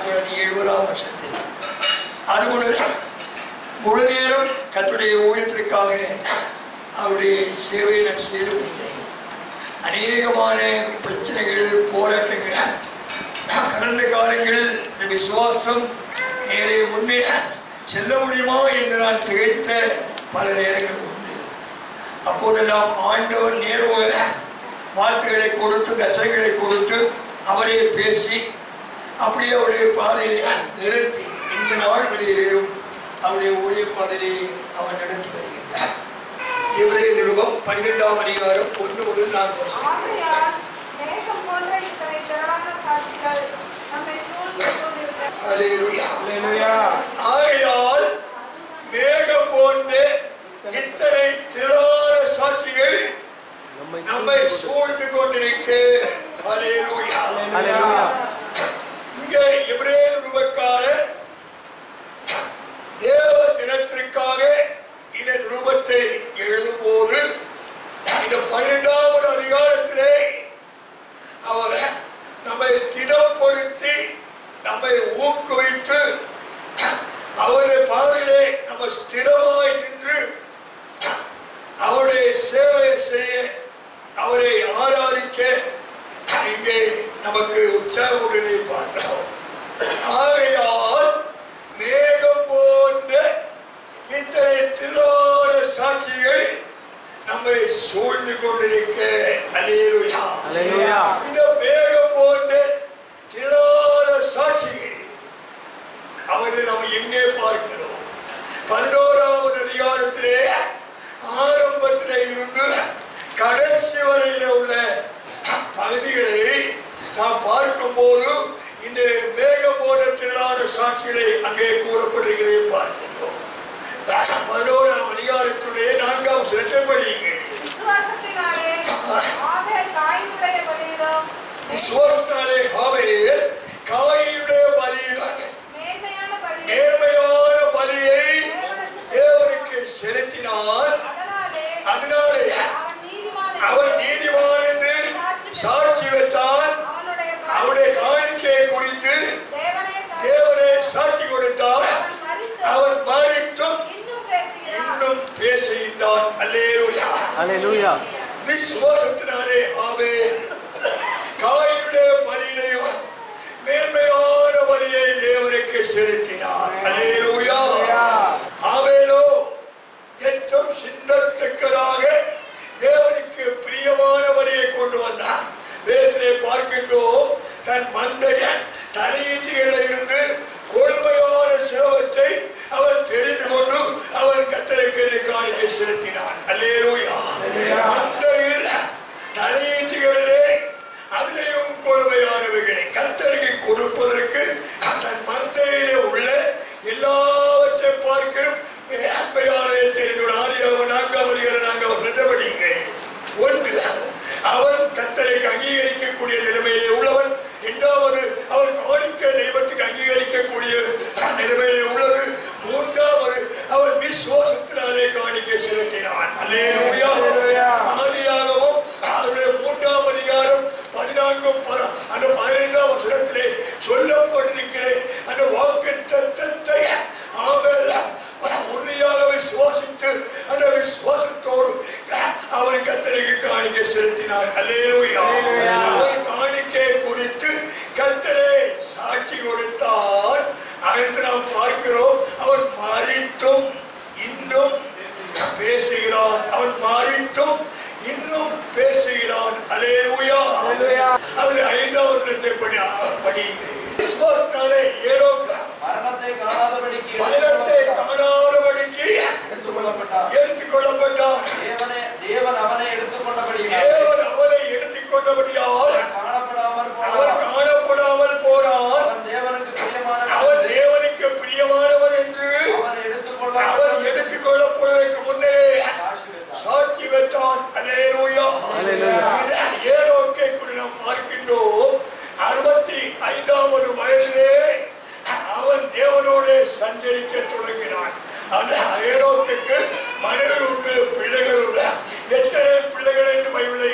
பார்க்கிறது எழுபதாம் வருஷத்தில் அதுபோல முழு நேரம் கத்துடைய ஊழியத்திற்காக அவருடைய சேவையை நான் செய்து வருகிறேன் அநேகமான பிரச்சனைகள் போராட்டங்கள் கடந்த காலங்களில் இந்த விசுவாசம் நேரே முன்னே செல்ல முடியுமா என்று நான் திகைத்த பல நேரங்கள் உண்டு அப்போதெல்லாம் ஆண்டவர் நேர்வ வார்த்தைகளை கொடுத்து தசைகளை கொடுத்து அவரே பேசி அப்படியே அவருடைய பாதையிலே நிறுத்தி இந்த நாள் வரையிலேயும் அவருடைய ஊழிய பாதையிலே அவர் நடத்தி வருகின்றார் இவரே நிருபம் பன்னிரெண்டாம் அதிகாரம் ஒன்று முதல் நான்கு வருஷம் ஆகையால் மேகம் போன்ற இத்தனை திரளான சாட்சிகள் நம்மை சூழ்ந்து கொண்டிருக்க அல்லேலூயா. ஆகையால் மேகம் போன்ற இத்தனை திரளான சாட்சிகள் நம்மை சூழ்ந்து கொண்டிருக்க அல்லேலூயா. இங்கே எபிரேய நிருபக்காரர் தேவ தினத்திற்காக இந்த நிருபத்தை எழுதும்போது இந்த பன்னிரெண்டாவது அதிகாரத்திலே அவர் நம்மை திடப்படுத்தி நம்மை ஊக்குவித்து அவருடைய பாதையிலே நம்ம ஸ்திரமாய் நின்று அவருடைய சேவை செய்ய அவரை ஆராதிக்க இங்கே நமக்கு உற்சாகமுடனே பார்க்கிறோம் ஆகையால் மேகம் போன்ற இத்தனை தில்லான சாட்சிகள் நம்மை சூழ்ந்து கொண்டிருக்க அல்லேலூயா இந்த மேகம் போன்ற திரளான சாட்சிகள் அவர்களை நாம் எங்கே பார்க்கிறோம் பதினோராவது அதிகாரத்திலே ஆரம்பத்திலே இருந்து கடைசி வரையில உள்ள பகுதிகளை நாம் பார்க்கும்போது இந்த மேகம் போன்ற திரளான சாட்சிகளை அங்கே கூறப்படுகிறதை பார்க்கின்றோம் பதினோராம் அதிகாரத்துடைய நான்காம் சிறத்தை படியுங்கள் விசுவாசத்தினாலே ஆபேல் காயினுடைய பலியிலும் விசுவாசனாலே ஆவையில் காயினுடைய பலியிலும் மேன்மையான பலியிலும் நேர்மையான பலியை தேவனுக்கு செலுத்தினார் அதனாலே அதனாலே அவன் நீதிமான் அவர் நீதிமான் என்று சாட்சி பெற்றான் அவனுடைய அவருடைய காணிக்கையை குறித்து தேவனே சாட்சி. தேவனே சாட்சி கொடுத்தார் அவன் மரித்து அவன் மறித்தும் இன்னும் பேசுகிறான் இன்னும் பேசுகின்றான் அல்லேலூயா Hallelujah. விசுவாசத்தினாலே ஆவே காயுடைய பலியிலையும் மேன்மையான பலியை தேவனுக்கு செலுத்தினார் அல்லேலூயா ஆவேலோ எத்தம் சிந்தத்தக்கதாக தேவனுக்கு பிரியமான பலியை கொண்டு வந்தார் வேதத்திலே பார்க்கின்றோம் தன் மந்தைய தலையீட்டிகளில் இருந்து கொடுமையான சிலவற்றை அவன் தெரிந்து கொண்டு அவன் கத்தரைக்கு காணிக்கை செலுத்தினான் அல்லேலூயா மந்தையில் தலையீட்டிகளிலே அதிலேயும் கொடுமையானவைகளை கத்தருக்கு கொடுப்பதற்கு தன் மந்தையிலே உள்ள எல்லாவற்றை பார்க்கிறோம் அன்பையானதை தெரிந்து ஆதியாக நான்காம் அதிகாரம் நாங்கள் சித்தப்படுங்கள் ஒன்று அவன் கத்தரைக்கு அங்கீகரிக்கக்கூடிய நிலைமையிலே உள்ளவன் இரண்டாவது அவன் காணிக்க தெய்வத்துக்கு அங்கீகரிக்கக்கூடிய நிலைமையிலே உள்ளது மூன்றாவது அவன் விசுவாசத்தினாலே காணிக்கை செலுத்தினான் அல்லேலூயா ஆதியாகவும் அவருடைய மூன்றாம் அதிகாரம் பதினான்கும் ப- அந்த பதினைந்தாம் வசனத்திலே சொல்லப்பட்டிருக்கிற அந்த வாக்கு தத்தத்தை ஆமெல் உறுதியாக விசுவாசித்து அந்த விசுவாசத்தோடு அவன் கத்தரைக்கு காணிக்கை செலுத்தினார் அல்லேலூயா அவன் காணிக்கை குறித்து கத்தரே சாட்சி கொடுத்தார் அடுத்து நாம் பார்க்கிறோம் அவன் மறித்தும் இன்னும் பேசுகிறான் அவன் மறித்தும் இன்னும் பேசுகிறான் அல்லேலூயா அது ஐந்தாவது இடத்தை படி படி விசுவாசத்தினாலே ஏரோக்கு மரணத்தை காணாதபடிக்கு மரணத்தை காணாதபடிக்கு எடுத்துக் கொள்ளப்பட்டார் எடுத்துக் கொள்ளப்பட்டான் தேவனே தேவன் அவனை எடுத்துக்கொண்டபடியால் தேவன் அவனை எடுத்துக் கொண்டபடியால் காணப்படாமல் அவர் போனார் காணப்படாமல் போனான் அவன் தேவனுக்கு பிரியமானவன் அவர் என்று தேவனுக்கு பிரியமானவர் என்று அவன் எடுத்துக்கொள்ள அவர் எடுத்துக் கொள்ளப்படுவதற்கு முன்னே சாட்சி பெற்றார். சாட்சி பெற்றான் அல்லேலூயா இந்த ஏரோக்கை கூட நாம் பார்க்கின்றோம் அறுபத்தி ஐந்தாவது வயதிலே அவன் தேவனோடு சஞ்சரிக்க தொடங்கினான் அந்த ஏரோக்குக்கு மனைவி உண்டு பிள்ளைகள் உண்டு எத்தனை பிள்ளைகள் என்று பைபிளை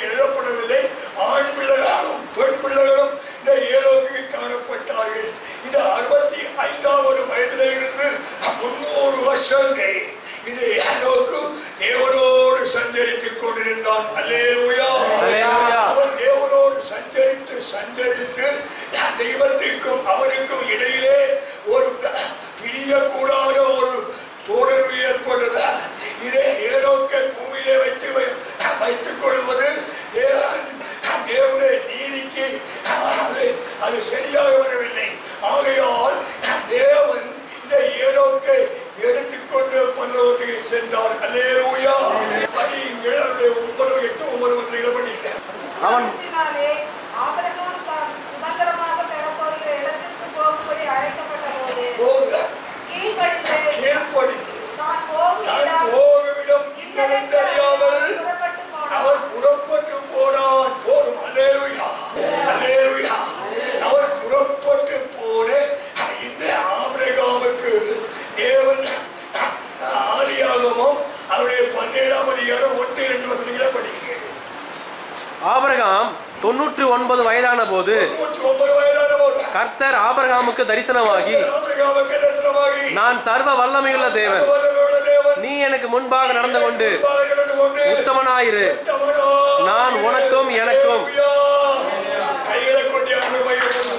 தெய்வத்திற்கும் அவனுக்கும் இடையிலே ஒரு க- பிரியக்கூடாத ஒரு தோழர்வு ஏற்பட்டது இதை ஏரோக்கை பூமியிலே வைத்து வை- வைத்துக் கொள்வது தேவ- தேவனுடைய நீதிக்கு அது அது சரியாக வரவில்லை ஆகையால் தேவன் இந்த ஏரோக்கை எடுத்துக்கொண்டு பல்லவத்துக்கு சென்றார் அல்லேலூயா படியுங்கள் அவருடைய ஒன்பது எட்டு ஒன்பது வசனங்களை படிங்க அவன் ஆபிரகாம் தான் சுதந்திரமாக பெறப்போகிற இடத்திற்கு போகும்படி அழைக்கப்பட்ட போது போது கீழ்ப்படிந்து கீழ்ப்படிந்து தான் போகும் தான் இடம் போகுமிடம் இன்னதென்று அறியாமல் புறப்பட்டு போனான். அவர் புறப்பட்டு போனான் போதும் அல்லேலூயா அல்லேலூயா அவர் புறப்பட்டு போன இந்த ஆபிரகாமுக்கு தேவன் ஆதியாகமும் அவருடைய பன்னேழாம் அதிகாரம் ஒன்று இரண்டு வசனங்களை படிக்கிறேன் ஆபிரகாம் தொன்னூற்று ஒன்பது வயதான போது நூற்றி ஒன்பது வயதான போது கர்த்தர் ஆபிரகாமுக்கு தரிசனமாகி ஆபிரகாமுக்கு தரிசனமாகி நான் சர்வ வல்லமையுள்ள தேவன் சர்வவல்லமையுள்ள தேவன் நீ எனக்கு முன்பாக நடந்து கொண்டு முன்பாக நடந்து கொண்டு உத்தமனாயிரு உத்தமனாய் நான் உனக்கும் எனக்கும் அல்லேலூயா. கைகளை கொண்டு அருமை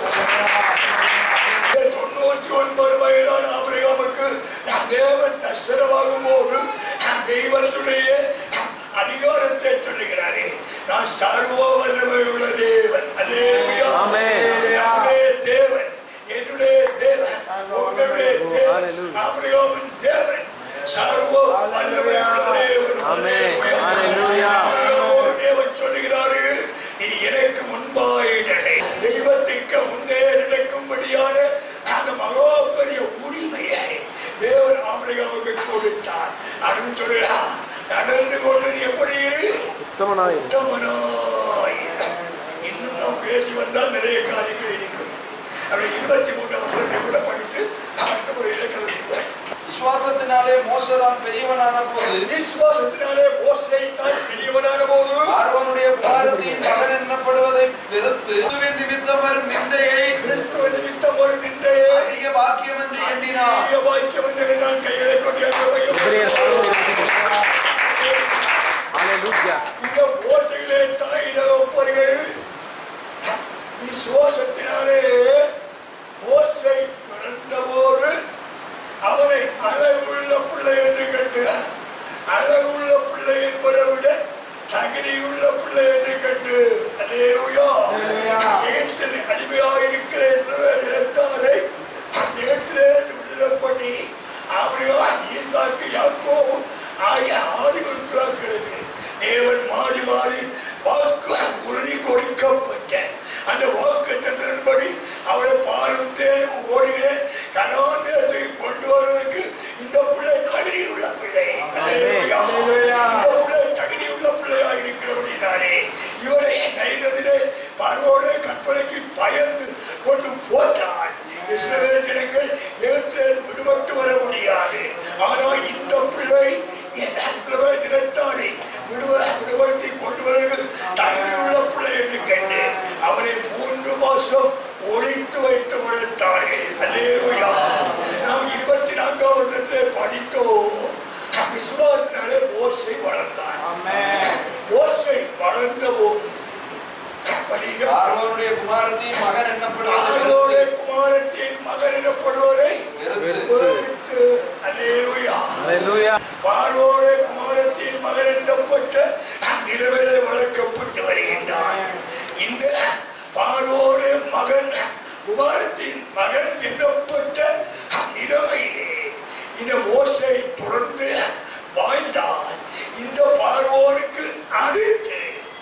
தொண்ணூற்றி ஒன்பது வயதான ஆபிரகாமுக்கு தேவன் தரிசனமாகும் போது தெய்வத்துடைய அதிகாரத்தை சொல்லுகிறாரே நான் சர்வ வல்லமையுள்ள தேவன் அல்லேலூயா ஆமென். நம்முடைய தேவன் என்னுடைய தேவன் உங்களுடைய தேவன் Hallelujah. ஆபிரகாமின் தேவன் சர்வ வல்லமையுள்ள தேவன் ஆமென். அல்லேலூயா. Hallelujah. ஆபிரகாமோடு தேவன் சொல்லுகிறாரு நீ எனக்கு முன்பாய் நடை தெய்வத்திற்கு முன்னே நடக்கும்படியான அந்த மகா பெரிய உரிமையை தேவன் ஆபிரகாமுக்கு கொடுத்தார் அடுத்து சொல்லுகிறார் நடந்து கொண்டு நீ எப்படி இரு உத்தமனாயிரு உத்தமனாய் இரு. இன்னும் நாம் பேசி வந்தால் நிறைய காரியங்கள் இருக்கிறது அப்படி இருபத்தி மூன்று வசனத்தை கூட படித்து அடுத்த முறையில கலந்துக்குவேன் விசுவாசத்தினாலே மோசதான் பெரியவனான போது விசுவாசத்தினாலே மோசை தான் பெரியவனான போது பார்வனுடைய குமாரத்தின் மகன் எண்ணப்படுவதை வெறுத்து கிறிஸ்துவின் நிமித்தம் வரும் நிந்தையை கிறிஸ்துவ நிமித்தம் ஒரு நிந்தையை அதிக பாக்கியம் என்று எண்ணினார் அதிக வாக்கியம் என்று நான் கைகளை கொண்டு எபிரேயர் பதினொன்று இருபத்தி மூன்று. ஹalleluya. இந்த போட்டிகளே தாயிட ஒப்பர்கள் விசுவாசத்தினாலே மோசை பிறந்தபோது அவனை அழகுள்ள பிள்ளை என்று கண்டு அழகுள்ள பிள்ளை என்பதை விட தகுதியுள்ள பிள்ளை என்று கண்டு அல்லேலூயா எகிப்தில் அடிமையாக இருக்கிற இஸ்ரவேல் இனத்தாரை எகிப்திலே விடுதலை பண்ணி அப்படியா ஈசாக்கு யாக்கோபு ஆகிய ஆதிபுத்திராக்களுக்கு தேவன் மாறி மாறி வாக்கு உறுதி கொடுக்கப்பட்ட அந்த வாக்கு தத்தின்படி அவளை பாலும் தேனும் ஓடுகிற கனான் தேசத்தை கொண்டு வருவதற்கு இந்த பிள்ளை தகுதியுள்ள பிள்ளை அல்லேலூயா. இந்த பிள்ளை தகுதியுள்ள பிள்ளையா இருக்கிறபடினாலே இவரை நைனதிலே பார்வோட கற்பனைக்கு பயந்து கொண்டு போட்டான் இஸ்ரவேல் ஜனங்கள் எகிப்திலிருந்து விடுபட்டு வர முடியாது ஆனால் இந்த பிள்ளை இஸ்ரவேல் தினத்தாரை விடுவ விடுபடுத்தி கொண்டு வருவது தகுதியுள்ள பிள்ளை என்று கண்டு அவனை மூன்று மாசம் ஒழித்து வைத்து வளர்த்தார்கள் அல்லேலூயா நாம் இருபத்தி நான்காம் வருஷத்திலே படித்தோம் விசுவாசத்தினாலே மோசை வளர்ந்தான் மோசை வளர்ந்த போது படிக்க பார்வனுடைய குமாரத்தின் மகன் எண்ணப்படுவதை ஆரோடைய குமாரத்தின் மகன் எனப்படுவதை வெறுத்து வெறுத்து அல்லேலூயா ஹalleluya. பார்வோட குமாரத்தின் மகன் எண்ணப்பட்ட நிலவிலே வளர்க்கப்பட்டு வருகின்றான் இந்த பார்வோட மகன் குமாரத்தின் மகன் எண்ணப்பட்ட நிலைமையிலே இந்த மோசை தொடர்ந்து வாழ்ந்தான் இந்த பார்வோனுக்கு அடுத்து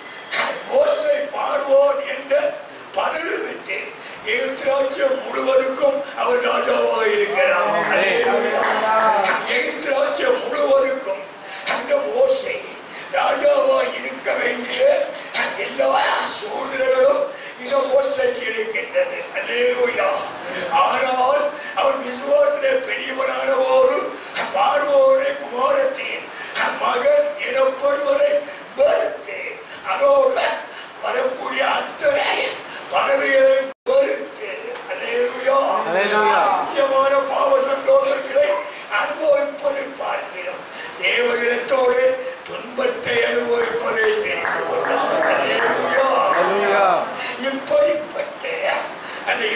மோசை பார்வோன் என்ற பதவி பெற்று எகிப்து ராஜ்யம் முழுவதுக்கும் அவர் ராஜாவாக இருக்கிறார் அல்லேலூயா. எகிப்து ராஜ்யம் முழுவதுக்கும் அந்த மோசை ராஜாவாக இருக்க வேண்டிய எல்லா சூழ்நிலைகளும் இந்த மோசைக்கு இருக்கின்றது அல்லேலூயா ஆனால் அவன் விசுவாசத்திலே பெரியவனான போது பார்வோனே குமாரத்தின் மகன் எனப்படுவதை வெறுத்து அதோடு வரக்கூடிய அத்தனை பதவிகளை வெறுத்து அல்லேலூயா அல்லேலூயா. நித்தியமான பாவ சந்தோஷங்களை அனுபவிப்பதை பார்க்கிறோம் தேவகிடத்தோடு துன்பத்தை அனுபவிப்பதை தெரிந்து கொண்டார் அல்லேலூயா ஹalleluya. இப்படிப்பட்ட அந்த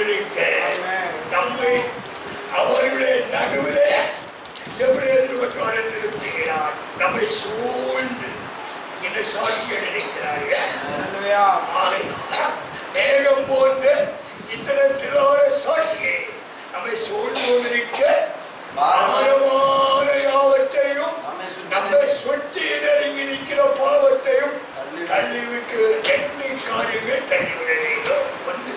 கொண்டிருக்க நம்மை அவர்களுடைய நடுவிலே எவ்வளவு நிறுத்துகிறார் நம்மை சூழ்ந்து இந்த சாட்சிகள் இருக்கிறார்கள் ஆகையால் மேகம் போன்ற இத்தனை திலான சாட்சிகள் நம்மை சூழ்ந்து கொண்டிருக்க பாரமான யாவற்றையும் நம்மை சுற்றி நெருங்கி நிற்கிற பாவத்தையும் தள்ளிவிட்டு ரெண்டு காரியங்கள் தள்ளிவிட வேண்டும் ஒன்று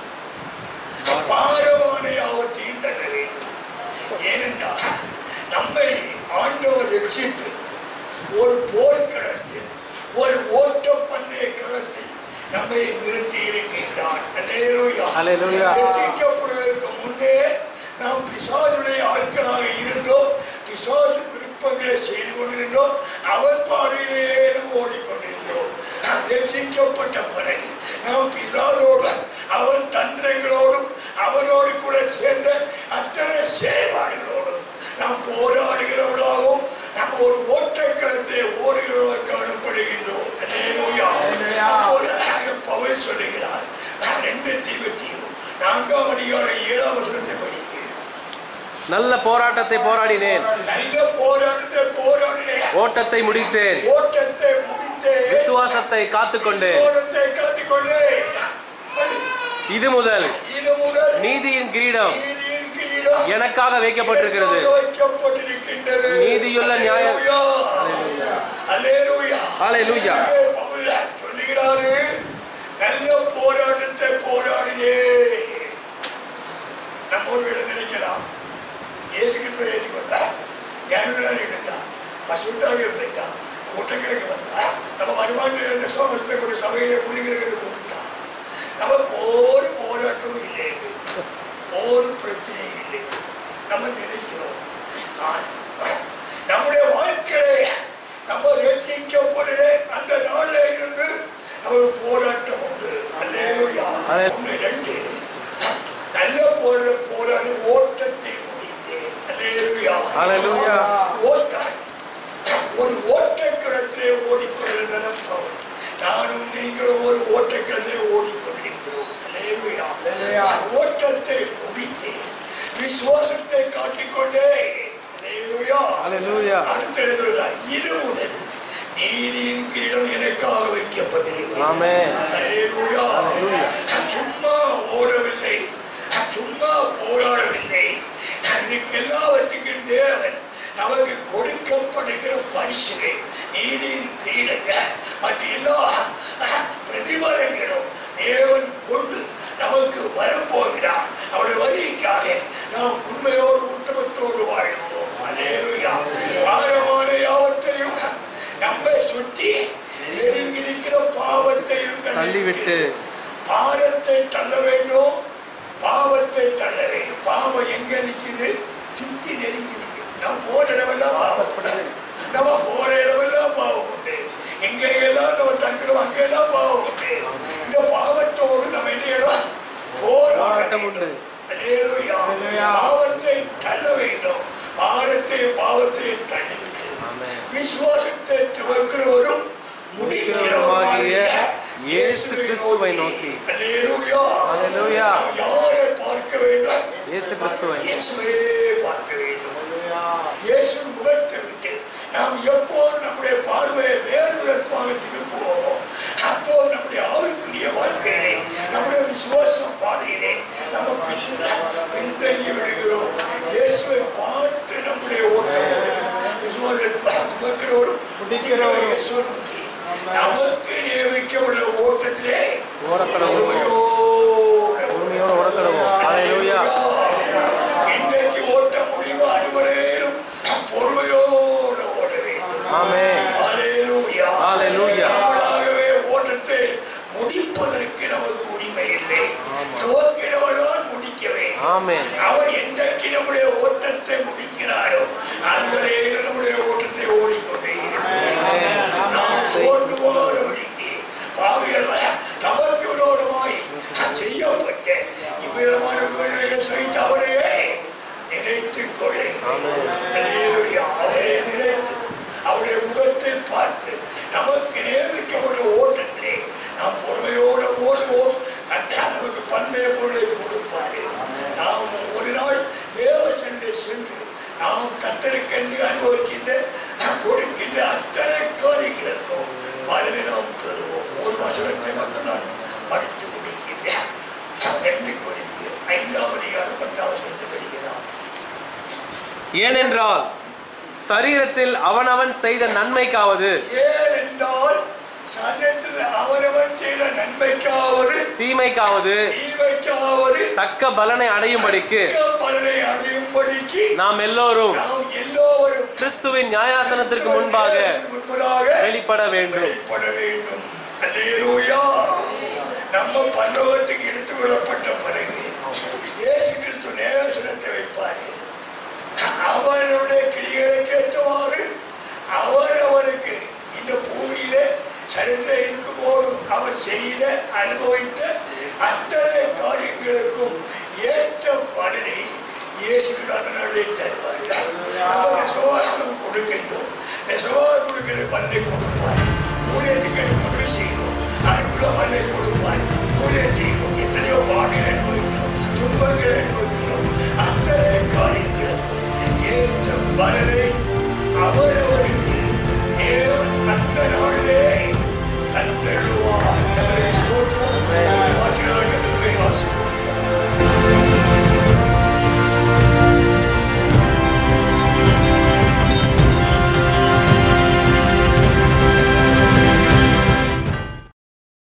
பாரமான யாவற்றையும் தள்ள வேண்டும் ஏனென்றால் நம்மை ஆண்டவர் ரட்சித்து ஒரு போர்க்களத்தில் ஒரு ஓட்ட பந்தய களத்தில் நம்மை நிறுத்தி இருக்கின்றார் அல்லேலூயா. அல்லேலூயா. ரட்சிக்கப்படுவதற்கு முன்னே நாம் பிசாசுடைய ஆட்களாக இருந்தோம் பிசாசு விருப்பங்களை செய்து கொண்டிருந்தோம் அவன் பாதையிலேயே நாம் ஓடிக்கொண்டிருந்தோம் ரட்சிக்கப்பட்ட பிறகு நாம் பிசாதோடு அவன் தந்திரங்களோடும் அவனோடு கூட சேர்ந்த அத்தனை செயல்பாடுகளோடும் நாம் போராடுகிறவர்களாகவும் நம்ம ஒரு ஓட்டக்களத்திலே ஓடுகிறவர்கள் காணப்படுகின்றோம் அல்லேலூயா. அப்போது பவுல் சொல்லுகிறார் நான் ரெண்டு தீபத்தியும் நான்காம் அதிகாரம் ஏழாம் வசனத்தை படிக்கிறேன் நல்ல போராட்டத்தை போராடினேன் நல்ல போராட்டத்தை போராடினேன் ஓட்டத்தை முடித்தேன் ஓட்டத்தை முடித்தேன் விசுவாசத்தை காத்துக்கொண்டேன் ஓட்டத்தை காத்துக்கொண்டேன் இது முதல் இது முதல் நீதியின் கிரீடம் நீதியின் கிரீடம் எனக்காக வைக்கப்பட்டிருக்கிறது எனக்காக வைக்கப்பட்டிருக்கின்றது நீதியுள்ள நியாய- அல்லேலூயா. அல்லேலூயா. ஹalleluya இங்கே பவுல் சொல்லுகிறாரு நல்ல போராட்டத்தை போராடினே நம்ம ஒரு விட நினைக்கலாம் இயேசு கிறிஸ்துவை ஏற்றுக்கொண்டா யாருகிறார் எடுத்தான் பசுத்தாக பெற்றான் கூட்டங்களுக்கு வந்தா நம்ம வருமானத்தில் இருந்த சோகத்தை கொண்டு சபையிலே குடிங்களுக்கு கொடுத்தான் நமக்கு ஒரு போராட்டமும் இல்லை ஒரு பிரச்சனையும் இல்லை நம்ம நினைக்கிறோம் ஆனால் நம்முடைய வாழ்க்கையை நம்ம ரசிக்கப்படுகிற அந்த நாள்ல இருந்து நமக்கு போராட்டம் உண்டு அல்லேலூயா அல்லே- ஒன்று ரெண்டு நல்ல போர போராடி ஓட்டத்தை முடித்தேன் அல்லேலூயா அல்லேலூயா. ஓட்டம் ஒரு ஓட்டக்கிடத்திலே ஓடிக்கொண்டிருந்தன பவுல் நானும் நீங்களும் ஒரு ஓட்டக்கிடத்திலே ஓடிக்கொண்டிருக்கிறோம் அல்லேலூயா. ஓட்டத்தை முடித்தேன் விசுவாசத்தை காட்டிக்கொண்டே அல்லேலூயா. ஹalleluya அடுத்து எழுதுகிறார் இது முதல் நீதியின் கிரீடம் எனக்காக வைக்கப்பட்டிருக்கிறது ஆமென் அல்லேலூயா. அல்லேலூயா. சும்மா ஓடவில்லை சும்மா போராடவில்லை இதுக்கு எல்லாவற்றுக்கும் தேவன் நமக்கு கொடுக்கப்படுகிற பரிசுகள் நீதியின் கிரீடங்கள் மற்ற எல்லா பிரதிபலங்களும் தேவன் கொண்டு நமக்கு வரப்போகிறார் அவருடைய வருகைக்காக நாம் உண்மையோடு உத்தமத்தோடு வாழ்வோம் அலேலுயா பாரமான யாவத்தையும் நம்மை சுற்றி நெருங்கி நிற்கிற பாவத்தையும் தள்ளிவிட்டு பாரத்தை தள்ள வேண்டும் பாவத்தை தள்ள வேண்டும் பாவம் எங்க நிக்குது சுத்தி நெருங்கி நிக்குது நான் போற இடமெல்லாம் பாவம் உண்டு. நம்ம போற இடமெல்லாம் பாவம் உண்டு எங்கெங்கெல்லாம் நம்ம தங்குறோம் அங்கெல்லாம் பாவம் உண்டு இந்த பாவத்தோடு நம்ம என்ன செய்யணும் போராட்டம் போராட்டம் உண்டு. அல்லேலூயா. பாவத்தை தள்ள வேண்டும் பாரத்தை பாவத்தை தள்ளிவிட்டு விசுவாசத்தை துவக்கிறவரும் முடிக்கிறவருமாகிய இயேசு கிறிஸ்துவை நோக்கி. அல்லேலூயா. ஹalleluya நாம் யாரை பார்க்க வேண்டும் இயேசு கிறிஸ்துவை இயேசுவே பார்க்க வேண்டும் இயேசு முகத்தை விட்டு நாம் எப்போது நம்முடைய பார்வையை வேறு விதமாக திருப்புவோமோ அப்போது நம்முடைய ஆவிக்குரிய வாழ்க்கையிலே நம்முடைய விசுவாசம் பாதையிலே நம்ம பின் பின்தங்கி விடுகிறோம் இயேசுவை பார்த்து நம்முடைய ஓட்டம் ஓடுகிறோம். விசுவாசத்தை துவக்கிறவரும் முடிக்கிறவரும் இயேசுவை நோக்கி நமக்கு நியமிக்கப்பட்ட ஓட்டத்திலே ஓடக்கடவும் பொறுமையோடு உண்மையோடு ஓடக்கடவும் ஹalleluya இன்னைக்கு ஓட்ட முடிவு அனைவரேனும் பொறுமையோடு ஓட வேண்டும் ஆமென் ஹalleluya. ஹalleluya நம்மளாகவே ஓட்டத்தை முடிப்பதற்கு நமக்கு உரிமை இல்லை துவக்கிறவர்தான் முடிக்க வேண்டும் ஆமென் அவர் என்றைக்கு நம்முடைய ஓட்டத்தை முடிக்கிறாரோ அதுவரை நம்முடைய ஓட்டத்தை ஓடிக்கொண்டே இருக்கிறோம் நாம் சோர்ந்து போகாதபடிக்கு பாவிகள் தமக்கு விரோதமாய் செய்யப்பட்ட இவ்விதமான விவரங்கள் சகித்த அவரையே நினைத்துக் கொள்ளுங்கள் அல்லேலூயா. அவரை நினைத்து அவருடைய முகத்தை பார்த்து நமக்கு நியமிக்கப்பட்ட ஓட்டத்திலே நாம் பொறுமையோடு ஓடுவோம் கட்டா நமக்கு பந்தய பொருளை கொடுப்பார் கத்தருக்கென்று அனுபவிக்கின்ற கொடுக்கின்ற அத்தனை காரியங்களுக்கும் பலனை நாம் பெறுவோம் ஒரு வசனத்தை மட்டும் நான் படித்து முடிக்கின்றேன் ரெண்டு குறிப்பு ஐந்தாம் அதிகாரம் பத்தாம் வசனத்தை படிக்கிறான் ஏனென்றால் சரீரத்தில் அவனவன் செய்த நன்மைக்காவது ஏனென்றால் சரியத்தில் அவரவன் செய்த நன்மைக்காவது தீமைக்காவது தீமைக்காவது தக்க பலனை அடையும்படிக்கு தக்க பலனை அடையும்படிக்கு நாம் எல்லோரும் நாம் எல்லோரும் கிறிஸ்துவின் நியாயாசனத்திற்கு முன்பாக முன்பதாக வெளிப்பட வேண்டும் வெளிப்பட வேண்டும் அல்லேலூயா நம்ம பரலோகத்துக்கு எடுத்துக்கொள்ளப்பட்ட பிறகு